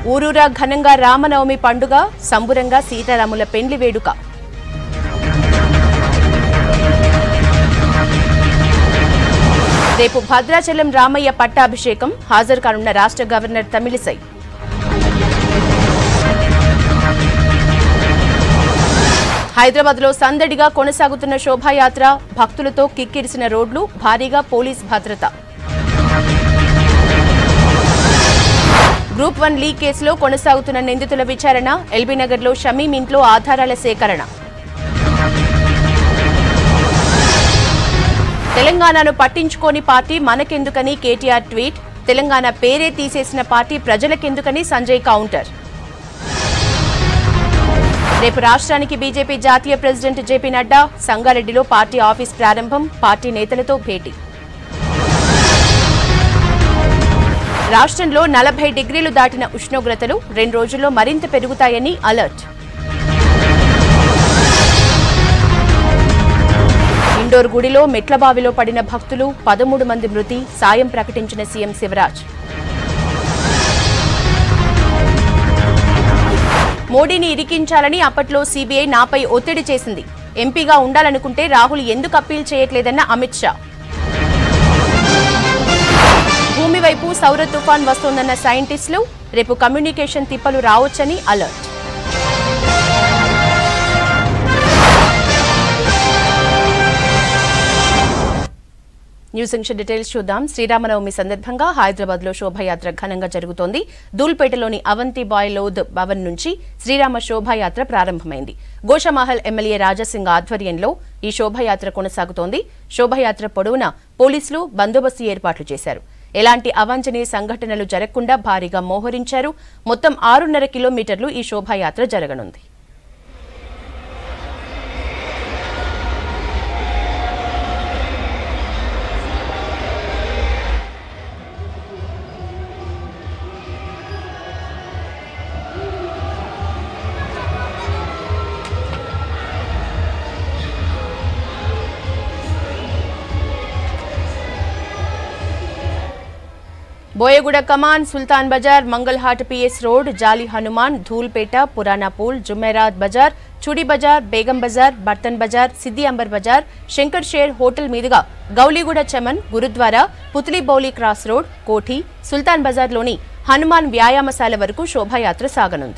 ఊరూరా ఘనంగా రామనవమి పండుగ సంబురంగా సీతారాముల పెండ్లి వేడుక రేపు భద్రాచలం రామయ్య పట్టాభిషేకం హాజరు కానున్న రాష్ట్ర గవర్నర్ తమిళిసై హైదరాబాద్ లో సందడిగా కొనసాగుతున్న శోభాయాత్ర భక్తులతో కిక్కిరిసిన రోడ్లు భారీగా పోలీస్ భద్రత గ్రూప్ వన్ లీగ్ కేసులో కొనసాగుతున్న నిందితుల విచారణ ఎల్బీనగర్లో షమీం ఇంట్లో ఆధారాల సేకరణ తెలంగాణను పట్టించుకోని పార్టీ మనకెందుకని కేటీఆర్ ట్వీట్ తెలంగాణ పేరే తీసేసిన పార్టీ ప్రజలకెందుకని సంజయ్ కౌంటర్ రేపు రాష్ట్రానికి బీజేపీ జాతీయ ప్రెసిడెంట్ జేపీ నడ్డా సంగారెడ్డిలో పార్టీ ఆఫీస్ ప్రారంభం పార్టీ నేతలతో భేటీ రాష్ట్రంలో నలభై డిగ్రీలు దాటిన ఉష్ణోగ్రతలు రెండు రోజుల్లో మరింత పెరుగుతాయని అలర్ట్ ఇండోర్ గుడిలో మెట్లబావిలో పడిన భక్తులు పదమూడు మంది మృతి సాయం ప్రకటించిన సీఎం శివరాజ్ మోడీని ఇరికించాలని అప్పట్లో సీబీఐ నాపై ఒత్తిడి చేసింది ఎంపీగా ఉండాలనుకుంటే రాహుల్ ఎందుకు అప్పీల్ చేయట్లేదన్న అమిత్ షా భూమి వైపు సౌర తుఫాన్ వస్తోందన్న సైంటిస్టులు రేపు కమ్యూనికేషన్ తిప్పలు రావచ్చని అలర్ట్ న్యూస్ సెక్షన్ డీటెయిల్స్ చూద్దాం శ్రీరామనవమి సందర్భంగా హైదరాబాద్ లో శోభాయాత్ర ఘనంగా జరుగుతోంది దూల్పేటలోని అవంతి బాయ్ లోద్ భవన్ నుంచి శ్రీరామ శోభాయాత్ర ప్రారంభమైంది గోషామహల్ ఎమ్మెల్యే రాజాసింగ్ ఆధ్వర్యంలో ఈ శోభాయాత్ర కొనసాగుతోంది శోభాయాత్ర పొడవునా పోలీసులు బందోబస్తు ఏర్పాట్లు చేశారు ఎలాంటి అవాంఛనీయ సంఘటనలు జరగకుండా భారీగా మోహరించారు మొత్తం ఆరున్నర కిలోమీటర్లు ఈ శోభాయాత్ర జరగనుంది Boyaguda Kaman Sultan Bazar Mangalhat PS road Jali Hanuman Dhoolpet Purana Pul Jumerat Bazar Chudi Bazar Begum Bazar Bartan Bazar Siddi Amber Bazar Shankar Sher hotel మీదుగా గౌలీగూడ చమన్ గురుద్వారా పుత్లీ బౌలి క్రాస్ రోడ్ కోఠి సుల్తాన్ బజార్లోని హనుమాన్ వ్యాయామశాల వరకు శోభాయాత్ర సాగనుంది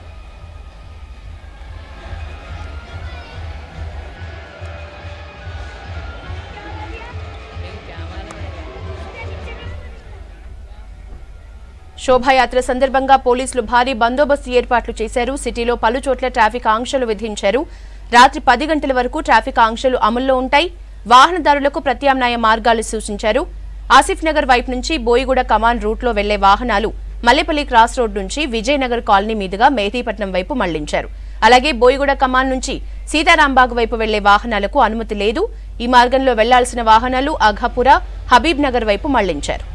శోభాయాత్ర సందర్భంగా పోలీసులు భారీ బందోబస్తు ఏర్పాట్లు చేశారు సిటీలో పలు చోట్ల ట్రాఫిక్ ఆంక్షలు విధించారు రాత్రి పది గంటల వరకు ట్రాఫిక్ ఆంక్షలు అమల్లో ఉంటాయి వాహనదారులకు ప్రత్యామ్నాయ మార్గాలు సూచించారు ఆసిఫ్ నగర్ వైపు నుంచి బోయిగూడ కమాన్ రూట్లో వెళ్లే వాహనాలు మల్లెపల్లి క్రాస్ రోడ్ నుంచి విజయనగర్ కాలనీ మీదుగా మేదీపట్నం వైపు మళ్లించారు అలాగే బోయిగూడ కమాన్ నుంచి సీతారాంబాగ్ వైపు వెళ్లే వాహనాలకు అనుమతి లేదు ఈ మార్గంలో వెళ్లాల్సిన వాహనాలు అఘాపుర హబీబ్ నగర్ వైపు మళ్లించారు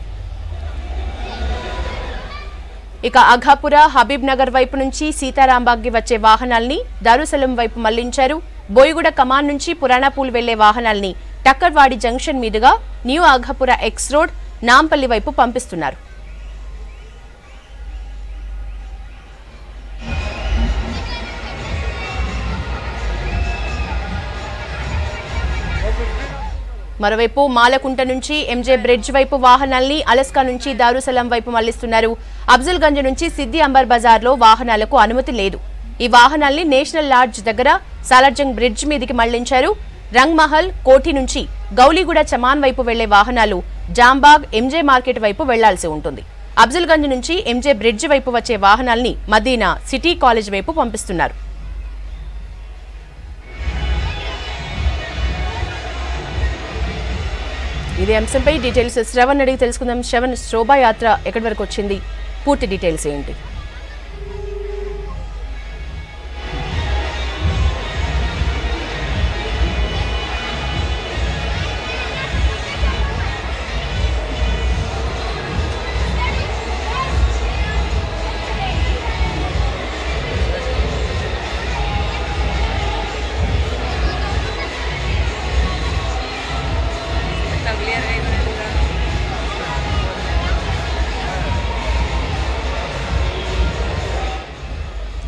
ఇక అఘాపుర హబీబ్ నగర్ వైపు నుంచి సీతారాంబాగ్కి వచ్చే వాహనాల్ని దారుసలం వైపు మళ్లించారు బోయిగూడ కమాన్ నుంచి పురాణాపూల్ వెళ్లే వాహనాల్ని టక్కర్వాడి జంక్షన్ మీదుగా new Aghapura X road Nampally వైపు పంపిస్తున్నారు మరోవైపు మాలకుంట నుంచి ఎంజే బ్రిడ్జ్ వైపు వాహనాల్ని అలస్కా నుంచి దారుసలం వైపు మళ్లిస్తున్నారు అఫ్జల్ గంజ్ నుంచి సిద్ది అంబర్ బజార్లో వాహనాలకు అనుమతి లేదు ఈ వాహనాల్ని నేషనల్ లాడ్జ్ దగ్గర సాలార్జంగ్ బ్రిడ్జ్ మీదికి మళ్లించారు రంగ్ మహల్ కోఠి నుంచి గౌలీగూడ చమాన్ వైపు వెళ్లే వాహనాలు జాంబాగ్ ఎంజే మార్కెట్ వైపు వెళ్లాల్సి ఉంటుంది అఫ్జల్ గంజ్ నుంచి ఎంజే బ్రిడ్జ్ వైపు వచ్చే వాహనాల్ని మదీనా సిటీ కాలేజ్ వైపు పంపిస్తున్నారు ఇదే అంశంపై డీటెయిల్స్ శ్రవణ్ అడిగి తెలుసుకుందాం శ్రవణ్ శోభాయాత్ర ఎక్కడి వరకు వచ్చింది పూర్తి డీటెయిల్స్ ఏంటి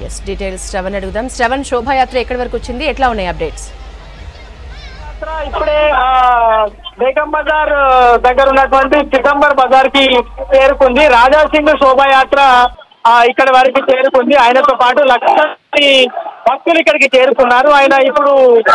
ఎస్ డీటెయిల్స్ శ్రవణ్ అడుగుదాం శ్రవణ్ శోభాయాత్ర ఎక్కడి వరకు వచ్చింది ఎట్లా ఉన్నాయి అప్డేట్స్ యాత్ర ఇప్పుడే ఆ, బేగం బజార్ ఆ, దగ్గర ఉన్నటువంటి చిదంబర్ బజార్ కి చేరుకుంది రాజా సింగ్ శోభాయాత్ర ఆ, ఇక్కడ వరకు చేరుకుంది ఆయనతో పాటు లక్షలాది భక్తులు ఇక్కడికి చేరుకున్నారు ఆయన ఇప్పుడు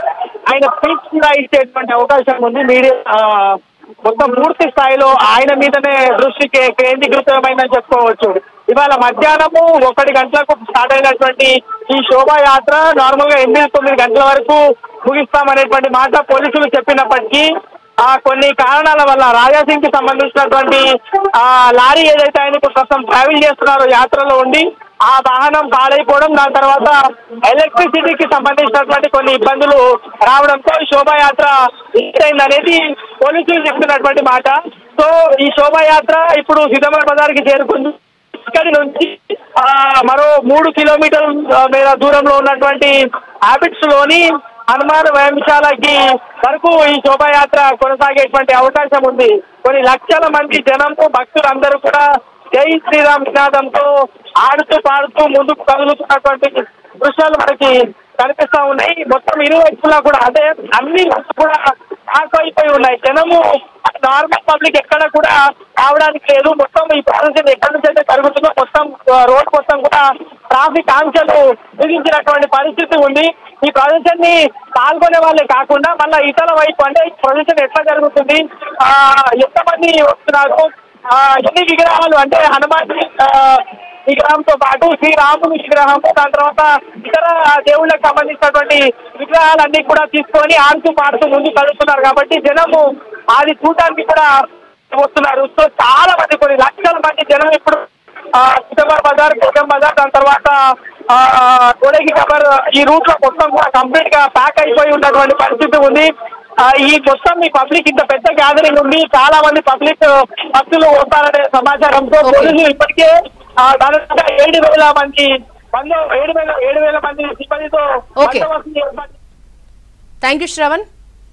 ఆయన స్పీచ్ కూడా ఇచ్చేటువంటి అవకాశం ఉంది మీడియా ఆ, మొత్తం పూర్తి స్థాయిలో ఆయన మీదనే దృష్టి కే- కేంద్రీకృతమైందని చెప్పుకోవచ్చు ఇవాళ మధ్యాహ్నము ఒకటి గంటలకు స్టార్ట్ అయినటువంటి ఈ శోభాయాత్ర నార్మల్ గా ఎనిమిది తొమ్మిది గంటల వరకు ముగిస్తామనేటువంటి మాట పోలీసులు చెప్పినప్పటికీ ఆ కొన్ని కారణాల వల్ల రాజాసింగ్ కి సంబంధించినటువంటి ఆ లారీ ఏదైతే ఆయన ఇప్పుడు ప్రస్తుతం ట్రావెల్ చేస్తున్నారో యాత్రలో ఉండి ఆ వాహనం పాడైపోవడం దాని తర్వాత ఎలక్ట్రిసిటీకి సంబంధించినటువంటి కొన్ని ఇబ్బందులు రావడంతో ఈ శోభాయాత్ర అయింది అనేది పోలీసులు చెప్తున్నటువంటి మాట సో ఈ శోభాయాత్ర ఇప్పుడు సిద్ధమర్ బజార్ కి చేరుకుంది ఇక్కడి నుంచి ఆ, మరో మూడు కిలోమీటర్ల మేర దూరంలో ఉన్నటువంటి హ్యాబిట్స్ లోని హనుమాన్ వ్యాయామశాలకి వరకు ఈ శోభాయాత్ర కొనసాగేటువంటి అవకాశం ఉంది కొన్ని లక్షల మంది జనంతో భక్తులందరూ కూడా జై శ్రీరామ్ నినాదంతో ఆడుతూ పాడుతూ ముందుకు కదులుతున్నటువంటి దృశ్యాలు మనకి కనిపిస్తా ఉన్నాయి మొత్తం ఇరువైపులా కూడా అదే అన్ని కూడా పాస్ అయిపోయి ఉన్నాయి జనము నార్మల్ పబ్లిక్ ఎక్కడ కూడా రావడానికి లేదు మొత్తం ఈ ప్రాసెస్ ఎక్కడి నుంచి అయితే జరుగుతుందో మొత్తం ఆ, రోడ్ మొత్తం కూడా ట్రాఫిక్ ఆంక్షలు విధించినటువంటి పరిస్థితి ఉంది ఈ ప్రదర్శన ని పాల్గొనే వాళ్ళే కాకుండా మళ్ళీ ఇతర వైపు అంటే ఈ ప్రదర్శన ఎట్లా జరుగుతుంది ఆ ఎంతమంది వస్తున్నారు ఆ, ఎన్ని విగ్రహాలు అంటే హనుమాన్ ఆ, విగ్రహంతో పాటు శ్రీరాముని విగ్రహం దాని తర్వాత ఇతర దేవుళ్ళకి సంబంధించినటువంటి విగ్రహాలన్నీ కూడా తీసుకొని ఆడుతూ పాడుతూ ముందు కలుస్తున్నారు కాబట్టి జనము అది చూడడానికి కూడా వస్తున్నారు సో చాలా మంది కొన్ని లక్షల మంది జనం ఇప్పుడు ఆ, సికింద్రాబాద్ బజార్ కోటం బజార్ దాని తర్వాత ఆ, ఆ, కోడగి కబర్ ఈ రూట్ లో మొత్తం కూడా కంప్లీట్ గా ప్యాక్ అయిపోయి ఉన్నటువంటి పరిస్థితి ఉంది ఆ, ఈ మొత్తం ఈ పబ్లిక్ ఇంత పెద్ద గ్యాదరింగ్ ఉంది చాలా మంది పబ్లిక్ భక్తులు వస్తారనే సమాచారంతో Okay. పోలీసులు ఇప్పటికే ఆ, దాదాపుగా ఏడు వేల మంది బందో ఏడు వేల ఏడు వేల మంది సిబ్బందితో Okay. బందోబస్తుని ఏర్పాటు థ్యాంక్ యూ శ్రవణ్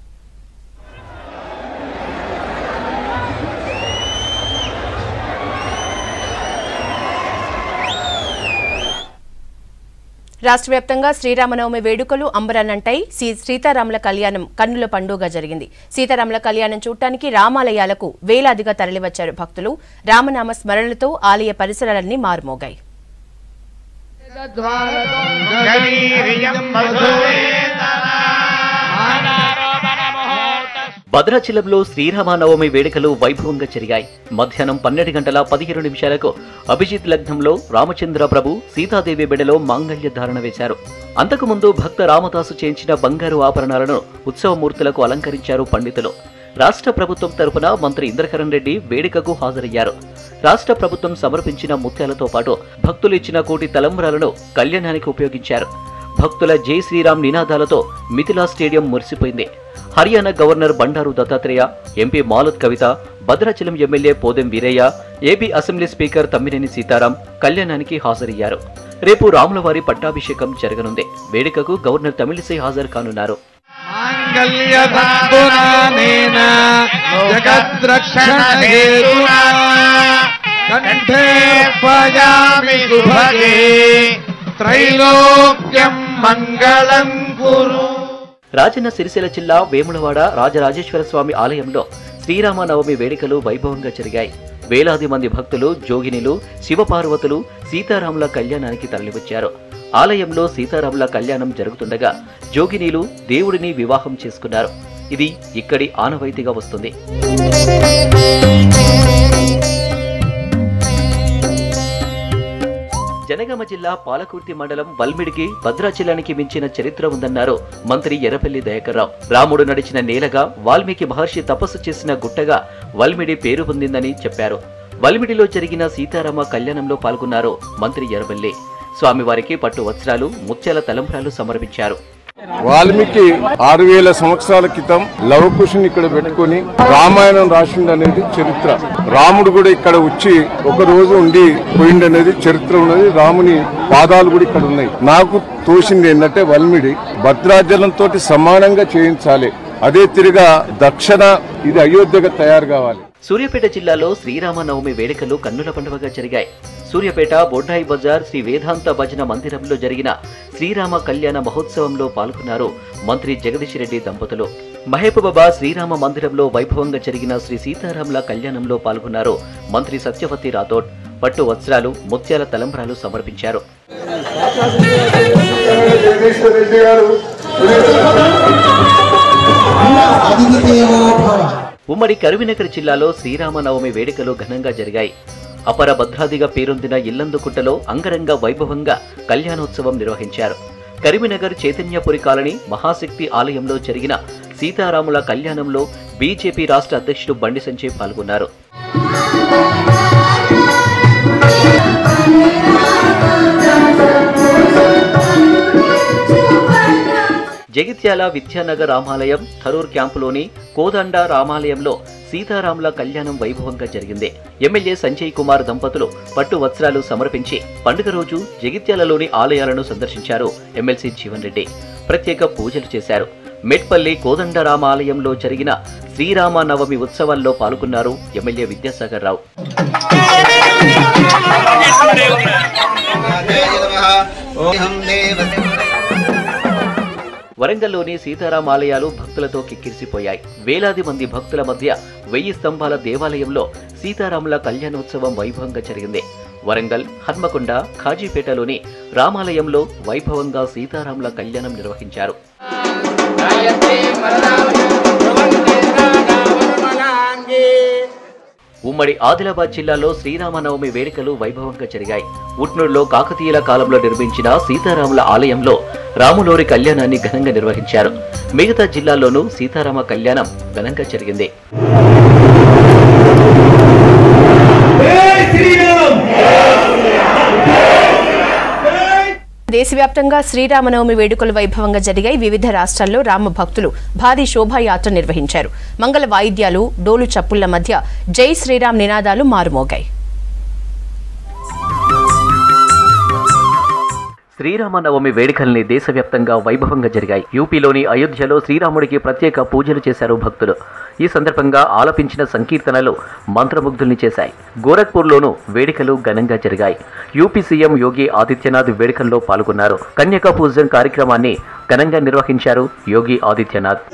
రాష్ట్ర వ్యాప్తంగా శ్రీరామనవమి వేడుకలు అంబరానంటాయి శ్రీ సీతారాముల కళ్యాణం కన్నుల పండుగ జరిగింది సీతారాముల కళ్యాణం చూడటానికి రామాలయాలకు వేలాదిగా తరలివచ్చారు భక్తులు రామనామ స్మరణలతో ఆలయ పరిసరాలన్నీ మారుమోగాయి భద్రాచలంలో శ్రీరామనవమి వేడుకలు వైభవంగా జరిగాయి మధ్యాహ్నం పన్నెండు గంటల పదిహేను నిమిషాలకు అభిజిత్ లగ్నంలో రామచంద్ర ప్రభు సీతాదేవి బిడలో మాంగళ్య ధారణ వేశారు అంతకుముందు భక్త రామదాసు చేయించిన బంగారు ఆభరణాలను ఉత్సవమూర్తులకు అలంకరించారు పండితులు రాష్ట్ర ప్రభుత్వం తరపున మంత్రి ఇంద్రకరణ్ రెడ్డి వేడుకకు హాజరయ్యారు రాష్ట్ర ప్రభుత్వం సమర్పించిన ముత్యాలతో పాటు భక్తులు ఇచ్చిన కోటి తలంబ్రాలను కళ్యాణానికి ఉపయోగించారు భక్తుల జై శ్రీరామ్ నినాదాలతో మిథిలా స్టేడియం మురిసిపోయింది Haryana governor Bandaru Dattatreya MP Malath Kavitha Bhadrachalam MLA Podem Veeraiah AP assembly speaker Tammineni Sitaram కళ్యాణానికి హాజరయ్యారు రేపు రాములవారి పట్టాభిషేకం జరగనుంది వేడుకకు గవర్నర్ తమిళిసై హాజరు కానున్నారు माङ्गल्यसम्पुनानेन जगद्रक्षणहेतुना कण्ठेऽर्पयामि सुभगे त्रैलोक्यं मङ्गलम् कुरु రాజన్న సిరిసిల్ల జిల్లా వేములవాడ రాజరాజేశ్వర స్వామి ఆలయంలో శ్రీరామనవమి వేడుకలు వైభవంగా జరిగాయి వేలాది మంది భక్తులు జోగినిలు శివపార్వతులు సీతారాముల కళ్యాణానికి తరలివచ్చారు ఆలయంలో సీతారాముల కళ్యాణం జరుగుతుండగా జోగినీలు దేవుడిని వివాహం చేసుకున్నారు ఇది ఇక్కడి ఆనవాయితీగా వస్తుంది జనగామ జిల్లా పాలకుర్తి మండలం వల్మిడికి భద్రాచలానికి మించిన చరిత్ర ఉందన్నారు మంత్రి ఎర్రపల్లి దయాకర్రావు రాముడు నడిచిన నేలగా వాల్మీకి మహర్షి తపస్సు చేసిన గుట్టగా వల్మిడి పేరు పొందిందని చెప్పారు వల్మిడిలో జరిగిన సీతారామ కళ్యాణంలో పాల్గొన్నారు మంత్రి ఎర్రబెల్లి స్వామివారికి పట్టు వస్త్రాలు ముత్యాల తలంబ్రాలు సమర్పించారు వాల్మీకి ఆరు వేల సంవత్సరాల క్రితం లవకుశుని ఇక్కడ పెట్టుకొని రామాయణం రాసిండు అనేది చరిత్ర రాముడు కూడా ఇక్కడ వచ్చి ఒక రోజు ఉండి పోయిండనేది చరిత్ర ఉన్నది రాముని పాదాలు కూడా ఇక్కడ ఉన్నాయి నాకు తోసింది ఏంటంటే వల్మిడి భద్రాచలంతో సమానంగా చేయించాలి అదే తిరిగా దక్షిణ ఇది అయోధ్యగా తయారు కావాలి సూర్యాపేట జిల్లాలో శ్రీరామనవమి వేడుకలు కన్నుల పండుగగా జరిగాయి సూర్యాపేట బొడ్డాయి బజార్ శ్రీ వేదాంత భజన మందిరంలో జరిగిన శ్రీరామ కళ్యాణ మహోత్సవంలో పాల్గొన్నారు మంత్రి జగదీష్ రెడ్డి దంపతులు మహబూబాబా శ్రీరామ మందిరంలో వైభవంగా జరిగిన శ్రీ సీతారాముల కళ్యాణంలో పాల్గొన్నారు మంత్రి సత్యవతి రాథోడ్ పట్టు వస్త్రాలు ముత్యాల తలంబ్రాలు సమర్పించారు జగదీశ్వర్ రెడ్డి గారు ఉమ్మడి కరీంనగర్ జిల్లాలో శ్రీరామనవమి వేడుకలు ఘనంగా జరిగాయి అపర భద్రాదిగా పేరొందిన ఇల్లందుకుంటలో అంగరంగ వైభవంగా కళ్యాణోత్సవం నిర్వహించారు కరీంనగర్ చైతన్యపురి కాలనీ మహాశక్తి ఆలయంలో జరిగిన సీతారాముల కళ్యాణంలో బీజేపీ రాష్ట్ర అధ్యక్షుడు బండి సంజయ్ పాల్గొన్నారు జగిత్యాల విద్యానగర్ రామాలయం థరూర్ క్యాంపులోని కోదండ రామాలయంలో సీతారాముల కళ్యాణం వైభవంగా జరిగింది ఎమ్మెల్యే సంజయ్ కుమార్ దంపతులు పట్టు వస్త్రాలు సమర్పించి పండుగ రోజు జగిత్యాలలోని ఆలయాలను సందర్శించారు ఎమ్మెల్సీ జీవన్ రెడ్డి ప్రత్యేక పూజలు చేశారు మెట్పల్లి కోదండ రామాలయంలో జరిగిన శ్రీరామ నవమి ఉత్సవాల్లో పాల్గొన్నారు ఎమ్మెల్యే విద్యాసాగర్ రావు వరంగల్లోని సీతారాం ఆలయాలు భక్తులతో కిక్కిరిసిపోయాయి వేలాది మంది భక్తుల మధ్య వెయ్యి స్తంభాల దేవాలయంలో సీతారాముల కళ్యాణోత్సవం వైభవంగా జరిగింది వరంగల్ హన్మకొండ ఖాజీపేటలోని రామాలయంలో వైభవంగా సీతారాముల కళ్యాణం నిర్వహించారు ఉమ్మడి ఆదిలాబాద్ జిల్లాలో శ్రీరామనవమి వేడుకలు వైభవంగా జరిగాయి ఉట్నూరులో కాకతీయుల కాలంలో నిర్మించిన సీతారాముల ఆలయంలో రాములోరి కళ్యాణాన్ని ఘనంగా నిర్వహించారు మిగతా జిల్లాల్లోనూ సీతారామ కళ్యాణం ఘనంగా జరిగింది దేశవ్యాప్తంగా శ్రీరామనవమి వేడుకలు వైభవంగా జరిగాయి వివిధ రాష్ట్రాల్లో రామ భక్తులు భారీ శోభాయాత్ర నిర్వహించారు మంగళ వాయిద్యాలు డోలు చప్పుళ్ల మధ్య జై శ్రీరామ్ నినాదాలు మారుమోగాయి శ్రీరామనవమి వేడుకల్ని దేశవ్యాప్తంగా వైభవంగా జరిగాయి యూపీలోని అయోధ్యలో శ్రీరాముడికి ప్రత్యేక పూజలు చేశారు భక్తులు ఈ సందర్భంగా ఆలపించిన సంకీర్తనలు మంత్రముగ్ధుల్ని చేశాయి గోరఖ్పూర్లోనూ వేడుకలు ఘనంగా జరిగాయి యూపీ సీఎం యోగి ఆదిత్యనాథ్ వేడుకల్లో పాల్గొన్నారు కన్యకా పూజం కార్యక్రమాన్ని ఘనంగా నిర్వహించారు యోగి ఆదిత్యనాథ్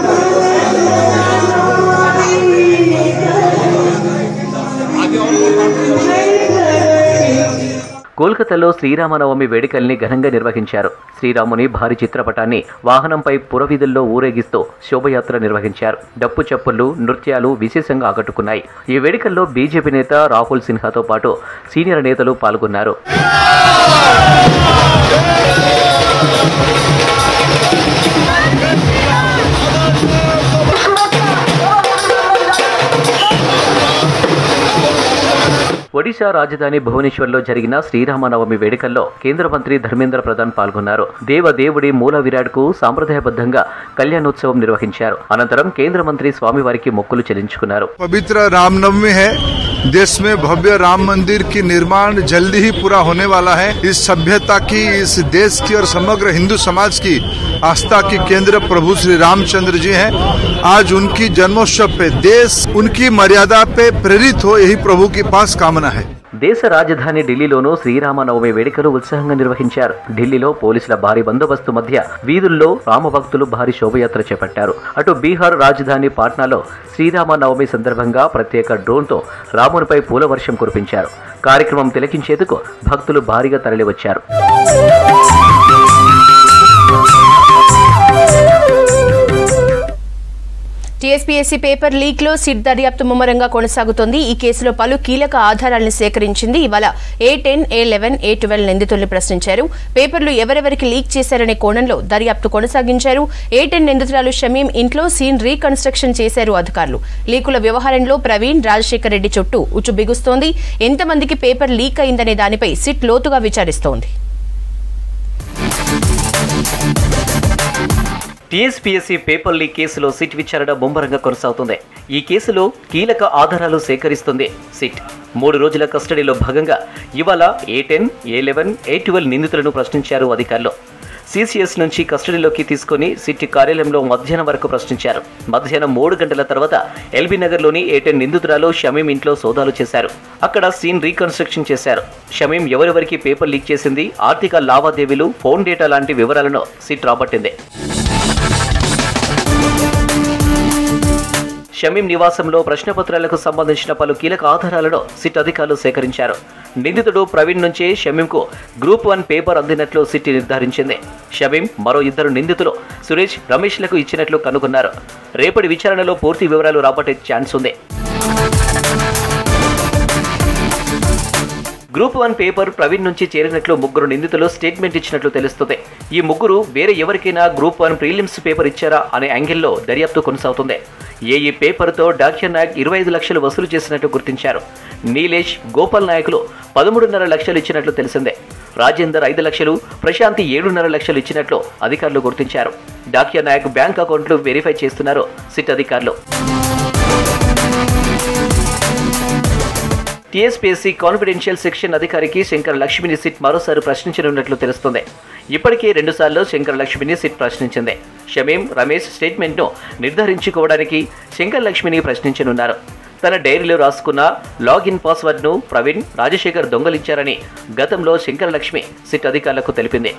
కోల్కతాలో శ్రీరామనవమి వేడుకల్ని ఘనంగా నిర్వహించారు శ్రీరాముని భారీ చిత్రపటాన్ని వాహనంపై పురవీధుల్లో ఊరేగిస్తూ శోభయాత్ర నిర్వహించారు డప్పు చప్పుళ్లు నృత్యాలు విశేషంగా ఆకట్టుకున్నాయి ఈ వేడుకల్లో బీజేపీ నేత రాహుల్ సిన్హాతో పాటు సీనియర్ నేతలు పాల్గొన్నారు ఒడిశా రాజధాని భువనేశ్వర్లో జరిగిన శ్రీరామనవమి వేడుకల్లో కేంద్ర మంత్రి ధర్మేంద్ర ప్రధాన్ పాల్గొన్నారు దేవదేవుడి మూల విరాట్కు సాంప్రదాయబద్ధంగా కళ్యాణోత్సవం నిర్వహించారు అనంతరం కేంద్ర మంత్రి స్వామివారికి మొక్కులు చెల్లించుకున్నారు पवित्र रामनवमी है देश में भव्य राम मंदिर की निर्माण जल्दी ही पूरा होने वाला है इस सभ्यता की इस देश की और समग्र हिंदू समाज की आस्था की केंद्र प्रभु श्री रामचंद्र जी हैं आज उनकी जन्मोत्सव पे देश उनकी मर्यादा पे प्रेरित हो यही प्रभु के पास कामना है దేశ రాజధాని ఢిల్లీలోనూ శ్రీరామనవమి వేడుకలు ఉత్సాహంగా నిర్వహించారు ఢిల్లీలో పోలీసుల భారీ బందోబస్తు మధ్య వీధుల్లో రామభక్తులు భారీ శోభయాత్ర చేపట్టారు అటు బీహార్ రాజధాని పాట్నాలో శ్రీరామనవమి సందర్భంగా ప్రత్యేక డ్రోన్తో రామునిపై పూల వర్షం కురిపించారు కార్యక్రమం తిలకించేందుకు భక్తులు భారీగా తరలివచ్చారు టీఎస్పీఎస్సీ పేపర్ లీక్ లో సిట్ దర్యాప్తు ముమ్మరంగా కొనసాగుతోంది ఈ కేసులో పలు కీలక ఆధారాలను సేకరించింది ఇవాళ A ten A eleven A twelve నిందితుల్ని ప్రశ్నించారు పేపర్లు ఎవరెవరికి లీక్ చేశారనే కోణంలో దర్యాప్తు కొనసాగించారు ఏ టెన్ నిందితురాలు షమీం ఇంట్లో సీన్ రీకన్స్ట్రక్షన్ చేశారు అధికారులు లీకుల వ్యవహారంలో ప్రవీణ్ రాజశేఖర్ రెడ్డి చుట్టూ ఉచ్చు బిగుస్తోంది ఎంతమందికి పేపర్ లీక్ అయిందనే దానిపై సిట్ లోతుగా విచారిస్తోంది టీఎస్పీఎస్సీ పేపర్ లీక్ కేసులో సిట్ విచారణ ముమ్మరంగా కొనసాగుతుంది ఈ కేసులో కీలక ఆధారాలు సేకరిస్తుంది సిట్ మూడు రోజుల కస్టడీలో భాగంగా ఇవాళ A ten A eleven A twelve నిందితులను ప్రశ్నించారు అధికారులు సిసిఎస్ నుంచి కస్టడీలోకి తీసుకుని సిటీ కార్యాలయంలో మధ్యాహ్నం వరకు ప్రశ్నించారు మధ్యాహ్నం మూడు గంటల తర్వాత ఎల్బీ నగర్లోని ఏటెన్ నిందితురాలు షమీం ఇంట్లో సోదాలు చేశారు అక్కడ సీన్ రీకన్స్ట్రక్షన్ చేశారు షమీం ఎవరెవరికి పేపర్ లీక్ చేసింది ఆర్థిక లావాదేవీలు ఫోన్ డేటా లాంటి వివరాలను సిట్ రాబట్టింది షమీం నివాసంలో ప్రశ్నపత్రాలకు సంబంధించిన పలు కీలక ఆధారాలను సిట్ అధికారులు సేకరించారు నిందితుడు ప్రవీణ్ నుంచే షమీంకు గ్రూప్ వన్ పేపర్ అందినట్లు సిట్ నిర్ధారించింది షమీం మరో ఇద్దరు నిందితులు సురేష్ రమేష్లకు ఇచ్చినట్లు కనుగొన్నారు రేపటి విచారణలో పూర్తి వివరాలు రాబట్టే ఛాన్స్ ఉంది గ్రూప్ వన్ పేపర్ ప్రవీణ్ నుంచి చేరినట్లు ముగ్గురు నిందితులు స్టేట్మెంట్ ఇచ్చినట్లు తెలుస్తుంది ఈ ముగ్గురు వేరే ఎవరికైనా గ్రూప్ వన్ ప్రీలిమ్స్ పేపర్ ఇచ్చారా అనే యాంగిల్లో దర్యాప్తు కొనసాగుతుంది ఏ ఈ పేపర్తో డాక్టర్ నాయక్ ఇరవై ఐదు లక్షలు వసూలు చేసినట్టు గుర్తించారు నీలేష్ గోపాల్ నాయకులు పదమూడున్నర లక్షలు ఇచ్చినట్లు తెలిసిందే రాజేందర్ ఐదు లక్షలు ప్రశాంతి ఏడున్నర లక్షలు ఇచ్చినట్లు అధికారులు గుర్తించారు డాక్టర్ నాయక్ బ్యాంక్ అకౌంట్లు వెరిఫై చేస్తున్నారు సిట్ అధికారులు టీఎస్పీఎస్సీ కాన్ఫిడెన్షియల్ సెక్షన్ అధికారికి శంకర్ లక్ష్మిని సిట్ మరోసారి ప్రశ్నించనున్నట్లు తెలుస్తుంది ఇప్పటికే రెండుసార్లు శంకర్ లక్ష్మిని సిట్ ప్రశ్నించింది షమీం రమేష్ స్టేట్మెంట్ను నిర్ధారించుకోవడానికి శంకర్ లక్ష్మిని ప్రశ్నించనున్నారు తన డైరీలో రాసుకున్న లాగిన్ పాస్వర్డ్ను ప్రవీణ్ రాజశేఖర్ దొంగలించారని గతంలో శంకర్ లక్ష్మి సిట్ అధికారులకు తెలిపింది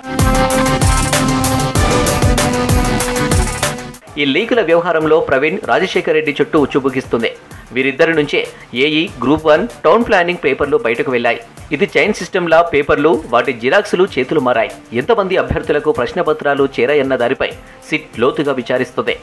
ఈ లీకుల వ్యవహారంలో ప్రవీణ్ రాజశేఖర్ రెడ్డి చుట్టూ ఉచ్చుబుగిస్తుంది వీరిద్దరి నుంచే AE group one town planning పేపర్లు బయటకు వెళ్లాయి ఇది చైన్ సిస్టమ్లా పేపర్లు వాటి జిరాక్సులు చేతులు మారాయి ఎంతమంది అభ్యర్థులకు ప్రశ్నపత్రాలు చేరాయన్న దానిపై సిట్ లోతుగా విచారిస్తుంది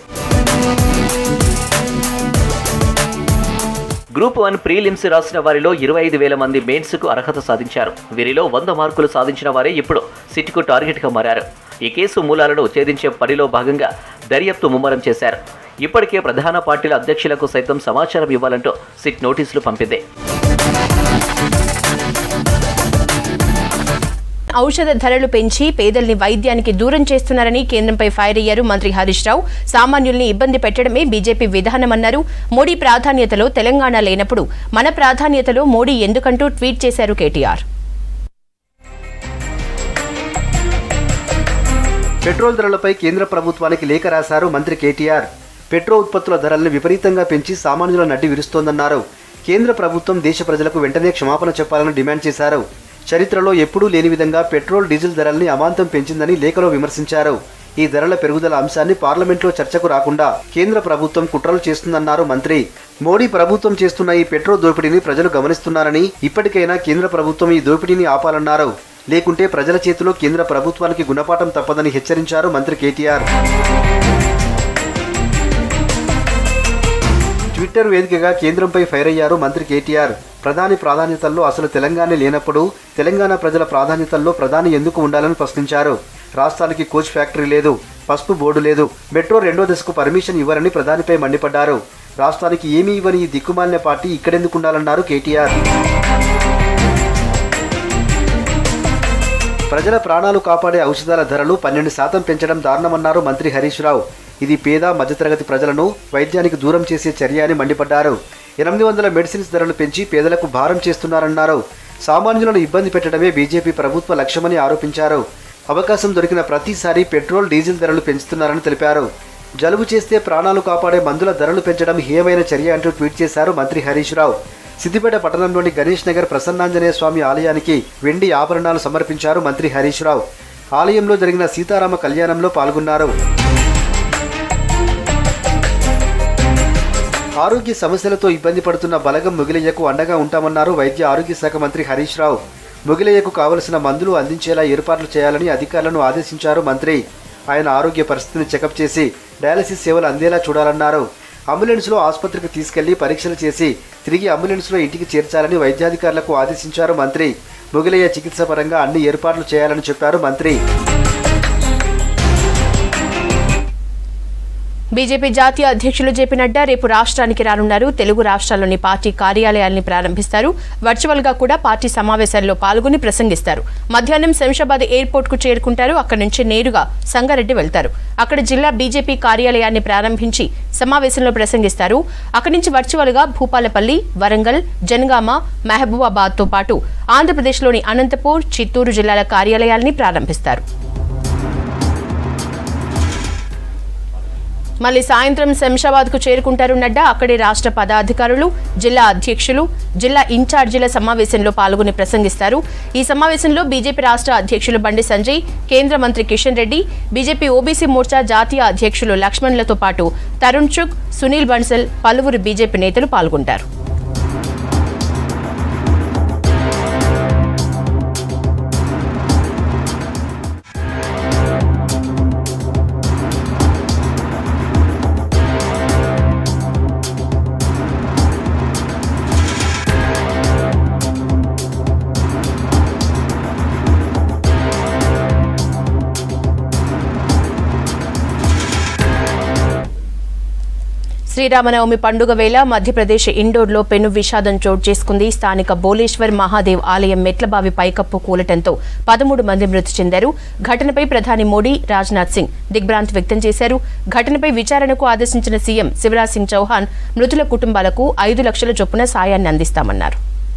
గ్రూప్ వన్ ప్రీలిమ్స్ రాసిన వారిలో ఇరవై ఐదు వేల మంది మెయిన్స్కు అర్హత సాధించారు వీరిలో వంద మార్కులు సాధించిన వారే ఇప్పుడు సిట్కు టార్గెట్గా మారారు ఈ కేసు మూలాలను ఛేదించే పనిలో భాగంగా దర్యాప్తు ముమ్మరం చేశారు ఇప్పటికే ప్రధాన పార్టీల అధ్యక్షులకు సైతం సమాచారం ఇవ్వాలంటూ సిట్ నోటీసులు పంపింది ఔషధ ధరలు పెంచి పేదల్ని వైద్యానికి దూరం చేస్తున్నారని కేంద్రంపై ఫైర్ అయ్యారు మంత్రి హరీష్ రావు సామాన్యుల్ని ఇబ్బంది పెట్టడమే బీజేపీ విధానమన్నారు మోడీ ప్రాధాన్యతలో తెలంగాణ లేనప్పుడు మన ప్రాధాన్యతలో మోడీ ఎందుకంటూ ట్వీట్ చేశారు కేటీఆర్ పెట్రోల్ ధరలపై కేంద్ర ప్రభుత్వానికి లేఖ రాశారు మంత్రి కేటీఆర్ పెట్రోల్ ఉత్పత్తుల ధరలను విపరీతంగా పెంచి సామాన్యుల నడ్డి విరుస్తోందన్నారు కేంద్ర ప్రభుత్వం దేశ ప్రజలకు వెంటనే క్షమాపణ చెప్పాలని డిమాండ్ చేశారు చరిత్రలో ఎప్పుడూ లేని విధంగా పెట్రోల్ డీజిల్ ధరల్ని అమాంతం పెంచిందని లేఖలో విమర్శించారు ఈ ధరల పెరుగుదల అంశాన్ని పార్లమెంట్లో చర్చకు రాకుండా కేంద్ర ప్రభుత్వం కుట్రలు చేస్తుందన్నారు మంత్రి మోడీ ప్రభుత్వం చేస్తున్న ఈ పెట్రోల్ దోపిడీని ప్రజలు గమనిస్తున్నారని ఇప్పటికైనా కేంద్ర ప్రభుత్వం ఈ దోపిడీని ఆపాలన్నారు లేకుంటే ప్రజల చేతిలో కేంద్ర ప్రభుత్వానికి గుణపాఠం తప్పదని హెచ్చరించారు మంత్రి కేటీఆర్ ట్విట్టర్ వేదికగా కేంద్రంపై ఫైర్ అయ్యారు మంత్రి కేటీఆర్ ప్రధాని ప్రాధాన్యతల్లో అసలు తెలంగాణ లేనప్పుడు తెలంగాణ ప్రజల ప్రాధాన్యతల్లో ప్రధాని ఎందుకు ఉండాలని ప్రశ్నించారు రాష్ట్రానికి కోచ్ ఫ్యాక్టరీ లేదు పసుపు బోర్డు లేదు మెట్రో రెండో దశకు పర్మిషన్ ఇవ్వరని ప్రధానిపై మండిపడ్డారు రాష్ట్రానికి ఏమీ ఇవ్వని ఈ దిక్కుమాలిన పార్టీ ఇక్కడెందుకు ఉండాలన్నారు కేటీఆర్ ప్రజల ప్రాణాలు కాపాడే ఔషధాల ధరలు పన్నెండు శాతం పెంచడం దారుణమన్నారు మంత్రి హరీష్ రావు ఇది పేద మధ్యతరగతి ప్రజలను వైద్యానికి దూరం చేసే చర్య అని మండిపడ్డారు ఎనిమిది వందల మెడిసిన్స్ ధరలు పెంచి పేదలకు భారం చేస్తున్నారన్నారు సామాన్యులను ఇబ్బంది పెట్టడమే బీజేపీ ప్రభుత్వ లక్ష్యమని ఆరోపించారు అవకాశం దొరికిన ప్రతిసారి పెట్రోల్ డీజిల్ ధరలు పెంచుతున్నారని తెలిపారు జలుబు చేస్తే ప్రాణాలు కాపాడే మందుల ధరలు పెంచడం హేయమైన చర్య అంటూ ట్వీట్ చేశారు మంత్రి హరీష్ రావు సిద్దిపేట పట్టణంలోని గణేష్ నగర్ ప్రసన్నాంజనేయ స్వామి ఆలయానికి వెండి ఆభరణాలు సమర్పించారు మంత్రి హరీష్ రావు ఆలయంలో జరిగిన సీతారామ కళ్యాణంలో పాల్గొన్నారు ఆరోగ్య సమస్యలతో ఇబ్బంది పడుతున్న బలగం ముగిలయ్యకు అండగా ఉంటామన్నారు వైద్య ఆరోగ్య శాఖ మంత్రి హరీష్ రావు ముగిలయ్యకు కావలసిన మందులు అందించేలా ఏర్పాట్లు చేయాలని అధికారులను ఆదేశించారు మంత్రి ఆయన ఆరోగ్య పరిస్థితిని చెకప్ చేసి డయాలసిస్ సేవలు అందేలా చూడాలన్నారు అంబులెన్స్లో ఆసుపత్రికి తీసుకెళ్లి పరీక్షలు చేసి తిరిగి అంబులెన్స్లో ఇంటికి చేర్చాలని వైద్యాధికారులకు ఆదేశించారు మంత్రి ముగిలయ్య చికిత్స పరంగా అన్ని ఏర్పాట్లు చేయాలని చెప్పారు మంత్రి బీజేపీ జాతీయ అధ్యక్షులు జేపీ నడ్డా రేపు రాష్ట్రానికి రానున్నారు తెలుగు రాష్ట్రాల్లోని పార్టీ కార్యాలయాల్ని ప్రారంభిస్తారు వర్చువల్ గా కూడా పార్టీ సమావేశాల్లో పాల్గొని ప్రసంగిస్తారు మధ్యాహ్నం శంషాబాద్ ఎయిర్పోర్ట్ కు చేరుకుంటారు అక్కడి నుంచి నేరుగా సంగారెడ్డి వెళ్తారు అక్కడ జిల్లా బీజేపీ కార్యాలయాన్ని ప్రారంభించి సమావేశంలో ప్రసంగిస్తారు అక్కడి నుంచి వర్చువల్ గా భూపాలపల్లి వరంగల్ జనగామ మహబూబాబాద్ తో పాటు ఆంధ్రప్రదేశ్లోని అనంతపూర్ చిత్తూరు జిల్లాల కార్యాలయాల్ని ప్రారంభిస్తారు మళ్ళీ సాయంత్రం శంషాబాద్ కు చేరుకుంటారు నడ్డా అక్కడే రాష్ట్ర పదాధికారులు జిల్లా అధ్యక్షులు జిల్లా ఇన్ఛార్జీల సమావేశంలో పాల్గొని ప్రసంగిస్తారు ఈ సమావేశంలో బీజేపీ రాష్ట్ర అధ్యక్షులు బండి సంజయ్ కేంద్ర మంత్రి కిషన్ రెడ్డి బీజేపీ ఓబీసీ మోర్చా జాతీయ అధ్యక్షులు లక్ష్మణ్లతో పాటు తరుణ్ చుక్ సునీల్ బన్సల్ పలువురు బీజేపీ నేతలు పాల్గొంటారు శ్రీరామనవమి పండుగ వేళ మధ్యప్రదేశ్ ఇండోర్లో పెను విషాదం చోటు చేసుకుంది స్థానిక బోలేశ్వర్ మహాదేవ్ ఆలయం మెట్లబావి పైకప్పు కూలటంతో పదమూడు మంది మృతి చెందారు ఘటనపై ప్రధాని మోడీ రాజ్నాథ్ సింగ్ దిగ్భ్రాంతి వ్యక్తం చేశారు ఘటనపై విచారణకు ఆదేశించిన సీఎం శివరాజ్ సింగ్ చౌహాన్ మృతుల కుటుంబాలకు ఐదు లక్షల చొప్పున సాయాన్ని అందిస్తామన్నారు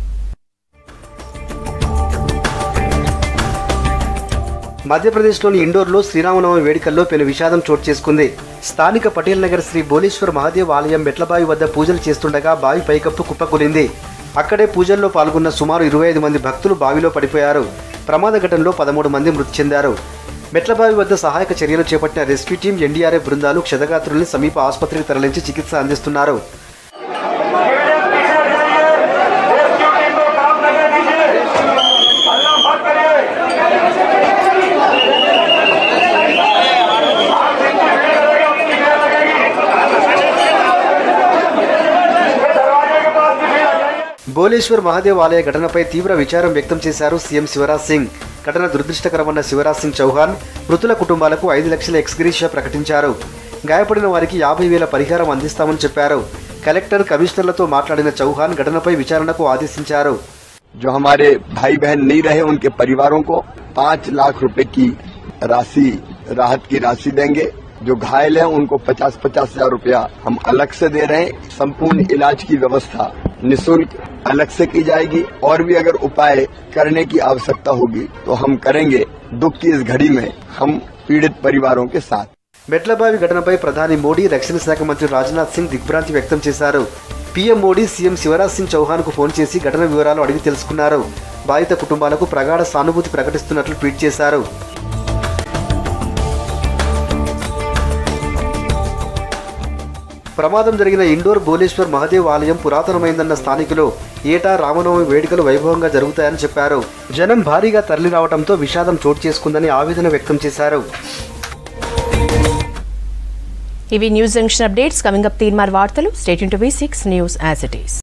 మధ్యప్రదేశ్లోని ఇండోర్లో శ్రీరామనవమి వేడుకల్లో పెను విషాదం చోటు చేసుకుంది స్థానిక పటేల్ నగర్ శ్రీ భోలేశ్వర్ మహాదేవ్ ఆలయం మెట్లబావి వద్ద పూజలు చేస్తుండగా బావి పైకప్పు కుప్పకూలింది అక్కడే పూజల్లో పాల్గొన్న సుమారు ఇరవై ఐదు మంది భక్తులు బావిలో పడిపోయారు ప్రమాద ఘటనలో పదమూడు మంది మృతి చెందారు మెట్లబావి వద్ద సహాయక చర్యలు చేపట్టిన రెస్క్యూ టీం ఎన్డీఆర్ఎఫ్ బృందాలు క్షతగాత్రుల్ని సమీప ఆసుపత్రికి తరలించి చికిత్స అందిస్తున్నారు భోలేశ్వర్ మహాదేవ్ ఆలయ ఘటనపై తీవ్ర విచారం వ్యక్తం చేశారు సీఎం శివరాజ్ సింగ్ ఘటన దురదృష్టకరమన్న శివరాజ్ సింగ్ చౌహాన్ మృతుల కుటుంబాలకు ఐదు లక్షల ఎక్స్గ్రీషియా ప్రకటించారు గాయపడిన వారికి యాభై వేల పరిహారం అందిస్తామని చెప్పారు కలెక్టర్ కమిషనర్లతో మాట్లాడిన చౌహాన్ ఘటనపై విచారణకు ఆదేశించారు जो हमारे भाई बहन नहीं रहे उनके परिवारों को पाँच लाख रुपए की राशि राहत की राशि देंगे जो घायल हैं उनको पचास पचास हजार रूपया हम अलग से दे रहे हैं संपूर्ण इलाज की व्यवस्था निशुल्क अलग से की जाएगी और भी अगर उपाय करने की आवश्यकता होगी तो हम करेंगे दुख की इस घड़ी में हम पीड़ित परिवारों के साथ మెట్లబావి ఘటనపై ప్రధాని మోడీ రక్షణ శాఖ మంత్రి రాజ్నాథ్ సింగ్ దిగ్భ్రాంతి వ్యక్తం చేశారు పీఎం మోడీ సీఎం శివరాజ్ సింగ్ చౌహాన్ కు ఫోన్ చేసి ఘటన వివరాలు అడిగి తెలుసుకున్నారు బాధిత కుటుంబాలకు ప్రగాఢ సానుభూతి ప్రకటిస్తున్నట్లు ట్వీట్ చేశారు ప్రమాదం జరిగిన ఇండోర్ భోలేశ్వర్ మహాదేవ్ ఆలయం పురాతనమైందన్న స్థానికులు ఏటా రామనవమి వేడుకలు వైభవంగా జరుగుతాయని చెప్పారు జనం భారీగా తరలి రావడంతో విషాదం చోటు చేసుకుందని ఆవేదన వ్యక్తం చేశారు ఇవి news junction updates coming up Teenmaar వార్తలు state to V six news as it is